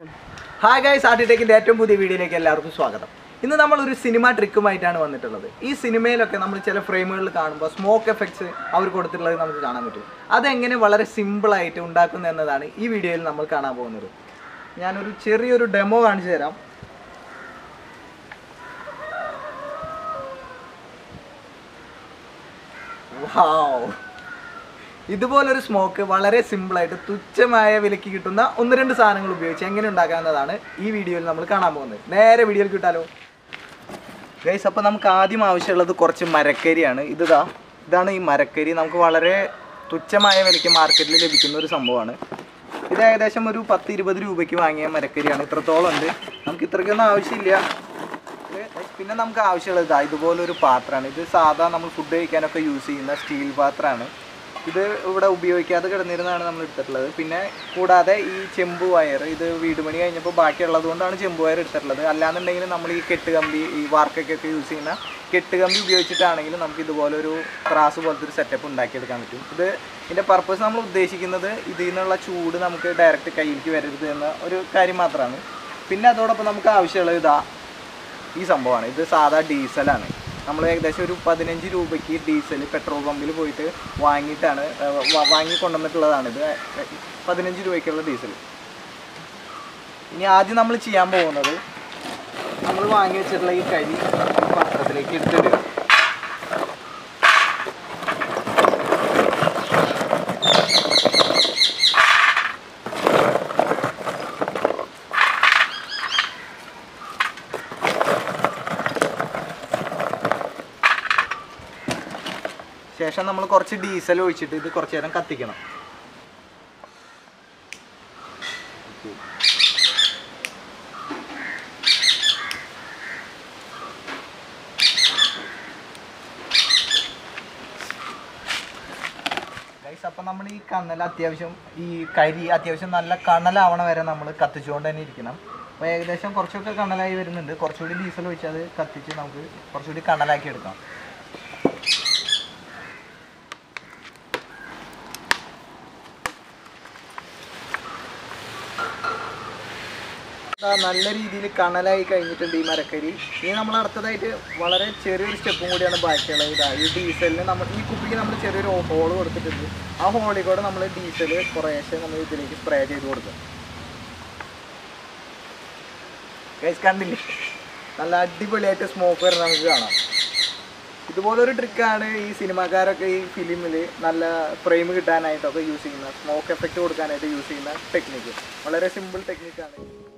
hi guys ആർട്ടിടെക്കിൻ്റെ ഏറ്റവും പുതിയ വീഡിയോയിലേക്ക് എല്ലാവർക്കും സ്വാഗതം ഇന്ന് നമ്മൾ ഒരു സിനിമ ട്രിക്കുമായിട്ടാണ് വന്നിട്ടുള്ളത് ഈ സിനിമയിലൊക്കെ നമ്മൾ ചില ഫ്രെയിമുകളിൽ കാണുമ്പോൾ സ്മോക്ക് എഫക്ട്സ് അവർ കൊടുത്തിട്ടുള്ളത് നമുക്ക് കാണാൻ പറ്റും അതെങ്ങനെ വളരെ സിമ്പിളായിട്ട് ഉണ്ടാക്കുന്നു എന്നതാണ് ഈ വീഡിയോയിൽ നമ്മൾ കാണാൻ പോകുന്നത് ഞാനൊരു ചെറിയൊരു ഡെമോ കാണിച്ചു തരാം വാവ് ഇതുപോലൊരു സ്മോക്ക് വളരെ സിമ്പിളായിട്ട് തുച്ഛമായ വിലയ്ക്ക് കിട്ടുന്ന ഒന്ന് രണ്ട് സാധനങ്ങൾ ഉപയോഗിച്ച് എങ്ങനെ ഉണ്ടാക്കാവുന്നതാണ് ഈ വീഡിയോയിൽ നമ്മൾ കാണാൻ പോകുന്നത് നേരെ വീഡിയോയിൽ കിട്ടാലോ ഗൈസ് അപ്പോൾ നമുക്ക് ആദ്യം ആവശ്യമുള്ളത് കുറച്ച് മരക്കരിയാണ് ഇതാ ഇതാണ് ഈ മരക്കരി നമുക്ക് വളരെ തുച്ഛമായ വിലയ്ക്ക് മാർക്കറ്റിൽ ലഭിക്കുന്ന ഒരു സംഭവമാണ് ഇത് ഏകദേശം ഒരു പത്ത് ഇരുപത് രൂപയ്ക്ക് വാങ്ങിയ മരക്കരിയാണ് ഇത്രത്തോളം ഉണ്ട് നമുക്ക് ഇത്രയ്ക്കൊന്നും ആവശ്യമില്ല ഇത് പിന്നെ നമുക്ക് ആവശ്യമുള്ളത് ഇതാ ഇതുപോലൊരു പാത്രമാണ് ഇത് സാധാ നമ്മൾ ഫുഡ് കഴിക്കാനൊക്കെ യൂസ് ചെയ്യുന്ന സ്റ്റീൽ പാത്രമാണ് ഇത് ഇവിടെ ഉപയോഗിക്കാതെ കിടന്നിരുന്നതാണ് നമ്മൾ എടുത്തിട്ടുള്ളത് പിന്നെ കൂടാതെ ഈ ചെമ്പ് വയർ ഇത് വീട് പണി കഴിഞ്ഞപ്പോൾ ബാക്കിയുള്ളത് കൊണ്ടാണ് ചെമ്പ് വയർ എടുത്തിട്ടുള്ളത് അല്ലാന്നുണ്ടെങ്കിൽ നമ്മൾ ഈ കെട്ടുകമ്പി ഈ വാർക്കൊക്കെ യൂസ് ചെയ്യുന്ന കെട്ടുകമ്പി ഉപയോഗിച്ചിട്ടാണെങ്കിൽ നമുക്ക് ഇതുപോലെ ഒരു ത്രാസ് പോലത്തെ ഒരു സെറ്റപ്പ് ഉണ്ടാക്കിയെടുക്കാൻ പറ്റും ഇത് ഇതിൻ്റെ പർപ്പസ് നമ്മൾ ഉദ്ദേശിക്കുന്നത് ഇതിൽ നിന്നുള്ള ചൂട് നമുക്ക് ഡയറക്റ്റ് കയ്യിലേക്ക് വരരുത് എന്ന ഒരു കാര്യം മാത്രമാണ് പിന്നെ അതോടൊപ്പം നമുക്ക് ആവശ്യമുള്ളത് ഇതാ ഈ സംഭവമാണ് ഇത് സാധാ ഡീസലാണ് നമ്മൾ ഏകദേശം ഒരു പതിനഞ്ച് രൂപയ്ക്ക് ഡീസൽ പെട്രോൾ പമ്പിൽ പോയിട്ട് വാങ്ങിയിട്ടാണ് ഏഹ്, വ- വാങ്ങി കൊണ്ടുവന്നിട്ടുള്ളതാണ് ഇത് പതിനഞ്ച് രൂപയ്ക്കുള്ള ഡീസൽ ഇനി ആദ്യം നമ്മൾ ചെയ്യാൻ പോകുന്നത് നമ്മൾ വാങ്ങി വെച്ചിട്ടുള്ള ഈ കരി ഈ പാത്രത്തിലേക്ക് എടുത്തിടുക ശേഷം നമ്മൾ കുറച്ച് ഡീസൽ ഒഴിച്ചിട്ട് ഇത് കുറച്ച് നേരം കത്തിക്കണം ഗൈസ് അപ്പം നമ്മൾ ഈ കണ്ണൽ അത്യാവശ്യം ഈ കരി അത്യാവശ്യം നല്ല കണലാവണ വരെ നമ്മൾ കത്തിച്ചുകൊണ്ട് തന്നെ ഇരിക്കണം അപ്പോൾ ഏകദേശം കുറച്ചൊക്കെ കണലായി വരുന്നുണ്ട് കുറച്ചുകൂടി ഡീസൽ ഒഴിച്ച് അത് കത്തിച്ച് നമുക്ക് കുറച്ചുകൂടി കണലാക്കി എടുക്കാം ദാ നല്ല രീതിയിൽ കണലായി കഴിഞ്ഞിട്ടുണ്ട് ഈ മരക്കരി ഇനി നമ്മൾ അടുത്തതായിട്ട് വളരെ ചെറിയൊരു സ്റ്റെപ്പും കൂടിയാണ് ബാക്കിയുള്ളത് ഇതാ ഈ ഡീസലിന് നമ്മൾ ഈ കുപ്പിക്ക് നമ്മൾ ചെറിയൊരു ഹോൾ കൊടുത്തിട്ടുണ്ട് ആ ഹോളിൽ കൂടെ നമ്മൾ ഡീസൽ കുറേശ്ശെ നമ്മൾ ഇതിലേക്ക് സ്പ്രേ ചെയ്ത് കൊടുക്കും ഗൈസ് കണ്ടില്ലേ നല്ല അടിപൊളിയായിട്ട് സ്മോക്ക് വരുന്നത് നമുക്ക് കാണാം ഇതുപോലൊരു ട്രിക്കാണ് ഈ സിനിമാക്കാരൊക്കെ ഈ ഫിലിമിൽ നല്ല ഫ്രെയിം കിട്ടാനായിട്ടൊക്കെ യൂസ് ചെയ്യുന്ന സ്മോക്ക് എഫക്റ്റ് കൊടുക്കാനായിട്ട് യൂസ് ചെയ്യുന്ന ടെക്നിക്ക് വളരെ സിമ്പിൾ ടെക്നിക്കാണ്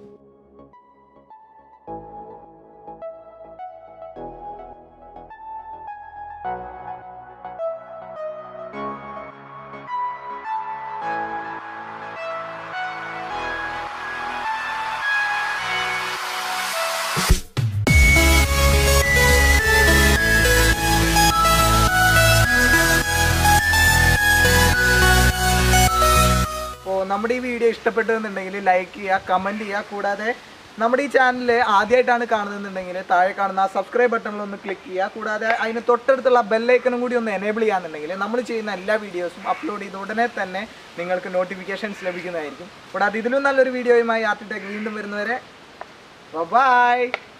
അപ്പോൾ നമ്മുടെ ഈ വീഡിയോ ഇഷ്ടപ്പെട്ടതെന്നുണ്ടെങ്കിൽ ലൈക്ക് ചെയ്യുക കമൻറ്റ് ചെയ്യുക കൂടാതെ നമ്മുടെ ഈ ചാനൽ ആദ്യമായിട്ടാണ് കാണുന്നതെന്നുണ്ടെങ്കിൽ താഴെ കാണുന്ന ആ സബ്സ്ക്രൈബ് ബട്ടണിൽ ഒന്ന് ക്ലിക്ക് ചെയ്യുക കൂടാതെ അതിന് തൊട്ടടുത്തുള്ള ബെല്ലൈക്കനും കൂടി ഒന്ന് എനേബിൾ ചെയ്യാന്നുണ്ടെങ്കിൽ നമ്മൾ ചെയ്യുന്ന എല്ലാ വീഡിയോസും അപ്ലോഡ് ചെയ്ത ഉടനെ തന്നെ നിങ്ങൾക്ക് നോട്ടിഫിക്കേഷൻസ് ലഭിക്കുന്നതായിരിക്കും കൂടാതെ ഇതിലും നല്ലൊരു വീഡിയോയുമായി ആർട്ടിടെക് വീണ്ടും വരുന്നവരെ ബൈ